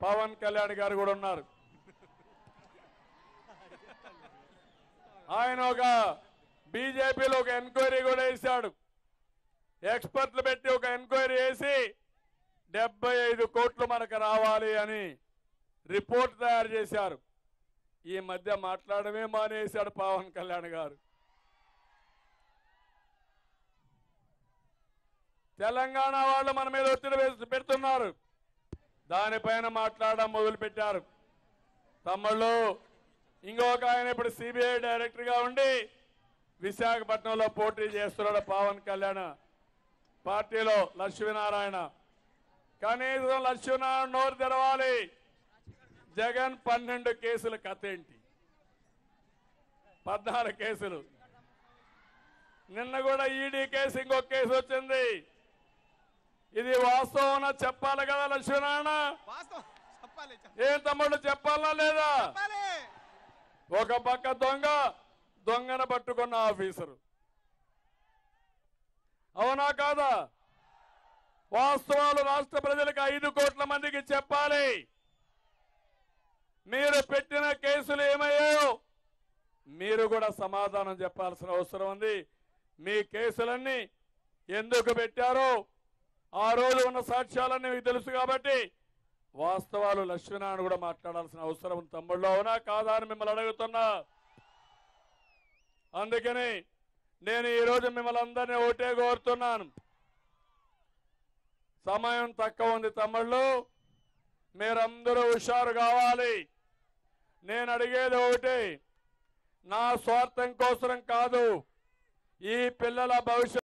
పవన్ కళ్యాణ్ గారు కూడా ఉన్నారు ఆయన ఒక బీజేపీలో ఒక ఎంక్వైరీ కూడా వేశాడు ఎక్స్పర్ట్లు పెట్టి ఒక ఎంక్వైరీ వేసి డెబ్బై ఐదు కోట్లు మనకు రావాలి అని రిపోర్ట్ తయారు చేశారు ఈ మధ్య మాట్లాడమే మానేశాడు పవన్ కళ్యాణ్ గారు తెలంగాణ వాళ్ళు మన మీద ఒత్తిడి వేసి పెడుతున్నారు దానిపైన మాట్లాడడం మొదలు పెట్టారు తమ్ముళ్ళు ఇంకొక ఆయన ఇప్పుడు సిబిఐ డైరెక్టర్ గా ఉండి విశాఖపట్నంలో పోటీ చేస్తున్నాడు పవన్ కళ్యాణ్ పార్టీలో లక్ష్మీనారాయణ కనీసం లక్ష్మీనారాయణ నోరు తెరవాలి జగన్ పన్నెండు కేసుల కథ ఏంటి పద్నాలుగు కేసులు నిన్న కూడా ఈడీ కేసు ఇంకొక కేసు వచ్చింది ఇది వాస్తవం చెప్పాలి కదా లక్ష్మీనారాయణ వాస్తవం చెప్పాలి ఏం తమ్ముడు చెప్పాలా లేదా చెప్పాలి ఒక పక్క దొంగ దొంగన పట్టుకున్న ఆఫీసరు అవునా కాదా వాస్తవాలు రాష్ట్ర ప్రజలకు ఐదు కోట్ల మందికి చెప్పాలి మీరు పెట్టిన కేసులు ఏమయ్యాయో మీరు కూడా సమాధానం చెప్పాల్సిన అవసరం ఉంది మీ కేసులన్నీ ఎందుకు పెట్టారో ఆ రోజు ఉన్న సాక్ష్యాలన్నీ మీకు తెలుసు కాబట్టి వాస్తవాలు లక్ష్మీనారాయణ కూడా మాట్లాడాల్సిన అవసరం ఉంది తమ్ముళ్ళు అవునా కాదా అని మిమ్మల్ని అడుగుతున్నా అందుకని నేను ఈరోజు మిమ్మల్ని అందరినీ ఒకటే కోరుతున్నాను సమయం తక్కువ ఉంది తమ్ముళ్ళు మీరందరూ హుషారు కావాలి నేను అడిగేది ఒకటి నా స్వార్థం కోసం కాదు ఈ పిల్లల భవిష్యత్